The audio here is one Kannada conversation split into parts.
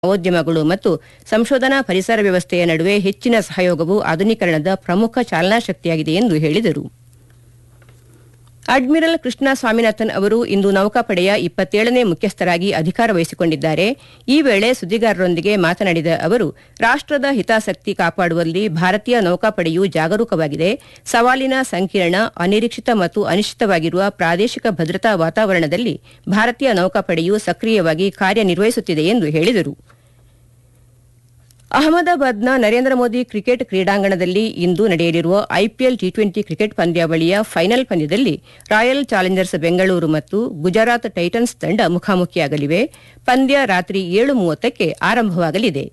ನವೋದ್ಯಮಗಳು ಮತ್ತು ಸಂಶೋಧನಾ ಪರಿಸರ ವ್ಯವಸ್ಥೆಯ ನಡುವೆ ಹೆಚ್ಚಿನ ಸಹಯೋಗವು ಆಧುನೀಕರಣದ ಪ್ರಮುಖ ಚಾಲನಾ ಶಕ್ತಿಯಾಗಿದೆ ಎಂದು ಹೇಳಿದರು ಅಡ್ಮಿರಲ್ ಕೃಷ್ಣ ಸ್ವಾಮಿನಾಥನ್ ಅವರು ಇಂದು ನೌಕಾಪಡೆಯ ಇಪ್ಪತ್ತೇಳನೇ ಮುಖ್ಯಸ್ಥರಾಗಿ ಅಧಿಕಾರ ವಹಿಸಿಕೊಂಡಿದ್ದಾರೆ ಈ ವೇಳೆ ಸುದ್ದಿಗಾರರೊಂದಿಗೆ ಮಾತನಾಡಿದ ಅವರು ರಾಷ್ಟದ ಹಿತಾಸಕ್ತಿ ಕಾಪಾಡುವಲ್ಲಿ ಭಾರತೀಯ ನೌಕಾಪಡೆಯು ಜಾಗರೂಕವಾಗಿದೆ ಸವಾಲಿನ ಸಂಕೀರ್ಣ ಅನಿರೀಕ್ಷಿತ ಮತ್ತು ಅನಿಶ್ಚಿತವಾಗಿರುವ ಪ್ರಾದೇಶಿಕ ಭದ್ರತಾ ವಾತಾವರಣದಲ್ಲಿ ಭಾರತೀಯ ನೌಕಾಪಡೆಯು ಸಕ್ರಿಯವಾಗಿ ಕಾರ್ಯನಿರ್ವಹಿಸುತ್ತಿದೆ ಎಂದು ಹೇಳಿದರು ಅಹಮದಾಬಾದ್ನ ನರೇಂದ್ರ ಮೋದಿ ಕ್ರಿಕೆಟ್ ಕ್ರೀಡಾಂಗಣದಲ್ಲಿ ಇಂದು ನಡೆಯಲಿರುವ ಐಪಿಎಲ್ ಟಿ ಟ್ವೆಂಟಿ ಕ್ರಿಕೆಟ್ ಪಂದ್ಯಾವಳಿಯ ಫೈನಲ್ ಪಂದ್ಯದಲ್ಲಿ ರಾಯಲ್ ಚಾಲೆಂಜರ್ಸ್ ಬೆಂಗಳೂರು ಮತ್ತು ಗುಜರಾತ್ ಟೈಟನ್ಸ್ ತಂಡ ಮುಖಾಮುಖಿಯಾಗಲಿವೆ ಪಂದ್ಯ ರಾತ್ರಿ ಏಳು ಮೂವತ್ತಕ್ಕೆ ಆರಂಭವಾಗಲಿದೆ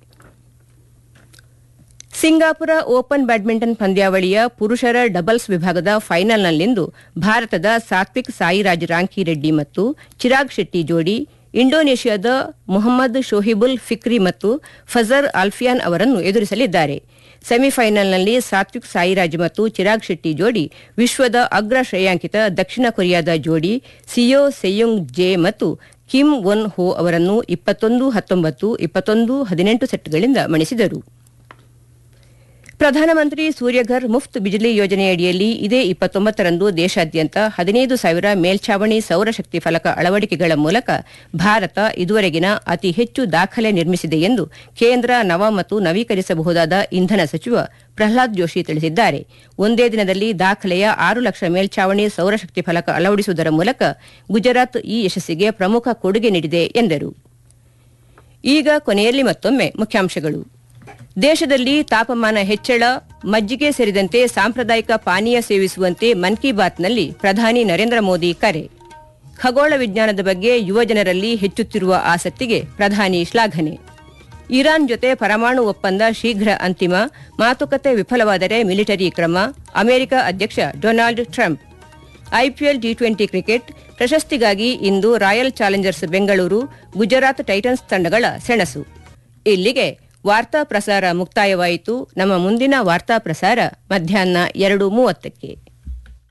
ಸಿಂಗಾಪುರ ಓಪನ್ ಬ್ಯಾಡ್ಮಿಂಟನ್ ಪಂದ್ಯಾವಳಿಯ ಪುರುಷರ ಡಬಲ್ಸ್ ವಿಭಾಗದ ಫೈನಲ್ನಲ್ಲಿಂದು ಭಾರತದ ಸಾತ್ವಿಕ್ ಸಾಯಿರಾಜ್ ರಾಂಕಿರೆಡ್ಡಿ ಮತ್ತು ಚಿರಾಗ್ ಶೆಟ್ಟಿ ಜೋಡಿ ಇಂಡೋನೇಷ್ಯಾದ ಮೊಹಮ್ಮದ್ ಶೋಹಿಬುಲ್ ಫಿಕ್ರಿ ಮತ್ತು ಫಜರ್ ಆಲ್ಫಿಯಾನ್ ಅವರನ್ನು ಎದುರಿಸಲಿದ್ದಾರೆ ಸೆಮಿಫೈನಲ್ನಲ್ಲಿ ಸಾತ್ವಿಕ್ ಸಾಯಿರಾಜ್ ಮತ್ತು ಚಿರಾಗ್ ಶೆಟ್ಟಿ ಜೋಡಿ ವಿಶ್ವದ ಅಗ್ರ ಶ್ರೇಯಾಂಕಿತ ದಕ್ಷಿಣ ಕೊರಿಯಾದ ಜೋಡಿ ಸಿಯೋ ಸೆಯುಂಗ್ ಜೆ ಮತ್ತು ಕಿಮ್ ಒನ್ ಹೋ ಅವರನ್ನು ಇಪ್ಪತ್ತೊಂದು ಹತ್ತೊಂಬತ್ತು ಇಪ್ಪತ್ತೊಂದು ಹದಿನೆಂಟು ಸೆಟ್ಗಳಿಂದ ಮಣಿಸಿದರು ಪ್ರಧಾನಮಂತ್ರಿ ಸೂರ್ಯಘರ್ ಮುಫ್ತ್ ಬಿಜಿಲಿ ಯೋಜನೆಯಡಿಯಲ್ಲಿ ಇದೇ ಇಪ್ಪತ್ತೊಂಬತ್ತರಂದು ದೇಶಾದ್ಯಂತ ಹದಿನೈದು ಸಾವಿರ ಮೇಲ್ಛಾವಣಿ ಸೌರಶಕ್ತಿ ಫಲಕ ಅಳವಡಿಕೆಗಳ ಮೂಲಕ ಭಾರತ ಇದುವರೆಗಿನ ಅತಿ ಹೆಚ್ಚು ದಾಖಲೆ ನಿರ್ಮಿಸಿದೆ ಎಂದು ಕೇಂದ್ರ ನವ ಮತ್ತು ನವೀಕರಿಸಬಹುದಾದ ಇಂಧನ ಸಚಿವ ಪ್ರಹ್ಲಾದ್ ಜೋಶಿ ತಿಳಿಸಿದ್ದಾರೆ ಒಂದೇ ದಿನದಲ್ಲಿ ದಾಖಲೆಯ ಆರು ಲಕ್ಷ ಮೇಲ್ಛಾವಣಿ ಸೌರಶಕ್ತಿ ಫಲಕ ಅಳವಡಿಸುವುದರ ಮೂಲಕ ಗುಜರಾತ್ ಈ ಯಶಸ್ಸಿಗೆ ಪ್ರಮುಖ ಕೊಡುಗೆ ನೀಡಿದೆ ಎಂದರು ಈಗ ಕೊನೆಯಲ್ಲಿ ಮತ್ತೊಮ್ಮೆ ಮುಖ್ಯಾಂಶಗಳು ದೇಶದಲ್ಲಿ ತಾಪಮಾನ ಹೆಚ್ಚಳ ಮಜ್ಜಿಗೆ ಸೇರಿದಂತೆ ಸಾಂಪ್ರದಾಯಿಕ ಪಾನೀಯ ಸೇವಿಸುವಂತೆ ಮನ್ ಕಿ ಬಾತ್ನಲ್ಲಿ ಪ್ರಧಾನಿ ನರೇಂದ್ರ ಮೋದಿ ಕರೆ ಖಗೋಳ ವಿಜ್ಞಾನದ ಬಗ್ಗೆ ಯುವಜನರಲ್ಲಿ ಹೆಚ್ಚುತ್ತಿರುವ ಆಸಕ್ತಿಗೆ ಪ್ರಧಾನಿ ಶ್ಲಾಘನೆ ಇರಾನ್ ಜೊತೆ ಪರಮಾಣು ಒಪ್ಪಂದ ಶೀಘ್ರ ಅಂತಿಮ ಮಾತುಕತೆ ವಿಫಲವಾದರೆ ಮಿಲಿಟರಿ ಕ್ರಮ ಅಮೆರಿಕ ಅಧ್ಯಕ್ಷ Donald Trump IPL T twenty cricket ಪ್ರಶಸ್ತಿಗಾಗಿ ಇಂದು Royal Challengers Bengaluru Gujarat Titans ತಂಡಗಳ ಸೆಣಸು ಇಲ್ಲಿಗೆ ವಾರ್ತಾ ಪ್ರಸಾರ ಮುಕ್ತಾಯವಾಯಿತು ನಮ್ಮ ಮುಂದಿನ ವಾರ್ತಾ ಪ್ರಸಾರ ಮಧ್ಯಾಹ್ನ ಎರಡು ಮೂವತ್ತಕ್ಕೆ